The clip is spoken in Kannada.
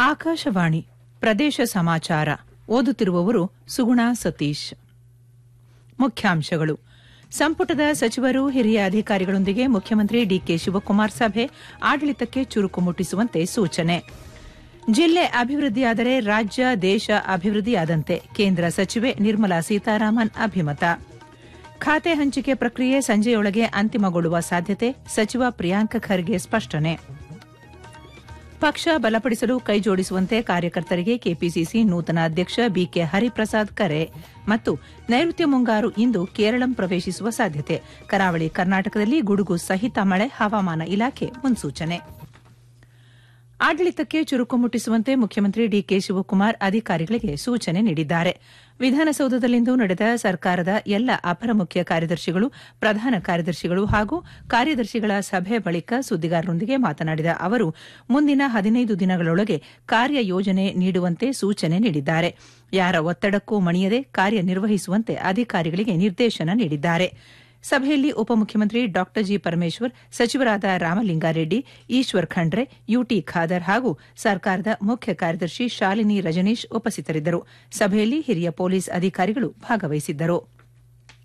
ಆಕಾಶವಾಣಿ ಪ್ರದೇಶ ಸಮಾಚಾರ ಓದುತ್ತಿರುವವರು ಸುಗುಣ ಸತೀಶ್ ಮುಖ್ಯಾಂಶಗಳು ಸಂಪುಟದ ಸಚಿವರು ಹಿರಿಯ ಅಧಿಕಾರಿಗಳೊಂದಿಗೆ ಮುಖ್ಯಮಂತ್ರಿ ಡಿಕೆ ಶಿವಕುಮಾರ್ ಸಭೆ ಆಡಳಿತಕ್ಕೆ ಚುರುಕು ಮುಟ್ಟಿಸುವಂತೆ ಸೂಚನೆ ಜಿಲ್ಲೆ ಅಭಿವೃದ್ಧಿಯಾದರೆ ರಾಜ್ಯ ದೇಶ ಅಭಿವೃದ್ಧಿಯಾದಂತೆ ಕೇಂದ್ರ ಸಚಿವೆ ನಿರ್ಮಲಾ ಸೀತಾರಾಮನ್ ಅಭಿಮತ ಖಾತೆ ಹಂಚಿಕೆ ಪ್ರಕ್ರಿಯೆ ಸಂಜೆಯೊಳಗೆ ಅಂತಿಮಗೊಳ್ಳುವ ಸಾಧ್ಯತೆ ಸಚಿವ ಪ್ರಿಯಾಂಕ್ ಖರ್ಗೆ ಸ್ಪಷ್ಟನೆ ಪಕ್ಷ ಬಲಪಡಿಸಲು ಕೈಜೋಡಿಸುವಂತೆ ಕಾರ್ಯಕರ್ತರಿಗೆ ಕೆಪಿಸಿಸಿ ನೂತನ ಅಧ್ಯಕ್ಷ ಬಿಕೆ ಹರಿಪ್ರಸಾದ್ ಕರೆ ಮತ್ತು ನೈಋತ್ಯ ಮುಂಗಾರು ಇಂದು ಕೇರಳಂ ಪ್ರವೇಶಿಸುವ ಸಾಧ್ಯತೆ ಕರಾವಳಿ ಕರ್ನಾಟಕದಲ್ಲಿ ಗುಡುಗು ಸಹಿತ ಮಳೆ ಹವಾಮಾನ ಇಲಾಖೆ ಮುನ್ಸೂಚನೆ ಆಡಳಿತಕ್ಕೆ ಚುರುಕು ಮುಟ್ಟಿಸುವಂತೆ ಮುಖ್ಯಮಂತ್ರಿ ಡಿಕೆ ಶಿವಕುಮಾರ್ ಅಧಿಕಾರಿಗಳಿಗೆ ಸೂಚನೆ ನೀಡಿದ್ದಾರೆ ವಿಧಾನಸೌಧದಲ್ಲಿಂದು ನಡೆದ ಸರ್ಕಾರದ ಎಲ್ಲ ಅಪರ ಮುಖ್ಯ ಕಾರ್ಯದರ್ಶಿಗಳು ಪ್ರಧಾನ ಕಾರ್ಯದರ್ಶಿಗಳು ಹಾಗೂ ಕಾರ್ಯದರ್ಶಿಗಳ ಸಭೆ ಬಳಿಕ ಸುದ್ದಿಗಾರರೊಂದಿಗೆ ಮಾತನಾಡಿದ ಅವರು ಮುಂದಿನ ಹದಿನೈದು ದಿನಗಳೊಳಗೆ ಕಾರ್ಯಯೋಜನೆ ನೀಡುವಂತೆ ಸೂಚನೆ ನೀಡಿದ್ದಾರೆ ಯಾರ ಒತ್ತಡಕ್ಕೂ ಮಣಿಯದೆ ಕಾರ್ಯನಿರ್ವಹಿಸುವಂತೆ ಅಧಿಕಾರಿಗಳಿಗೆ ನಿರ್ದೇಶನ ನೀಡಿದ್ದಾರೆ ಸಭೆಯಲ್ಲಿ ಉಪಮುಖ್ಯಮಂತ್ರಿ ಡಾ ಜಿ ಪರಮೇಶ್ವರ್ ಸಚಿವರಾದ ರಾಮಲಿಂಗಾರೆಡ್ಡಿ ಈಶ್ವರ್ ಖಂಡ್ರೆ ಯುಟಿ ಖಾದರ್ ಹಾಗೂ ಸರ್ಕಾರದ ಮುಖ್ಯ ಕಾರ್ಯದರ್ಶಿ ಶಾಲಿನಿ ರಜನೀಶ್ ಉಪಸ್ಥಿತರಿದ್ದರು ಸಭೆಯಲ್ಲಿ ಹಿರಿಯ ಪೊಲೀಸ್ ಅಧಿಕಾರಿಗಳು ಭಾಗವಹಿಸಿದ್ದರು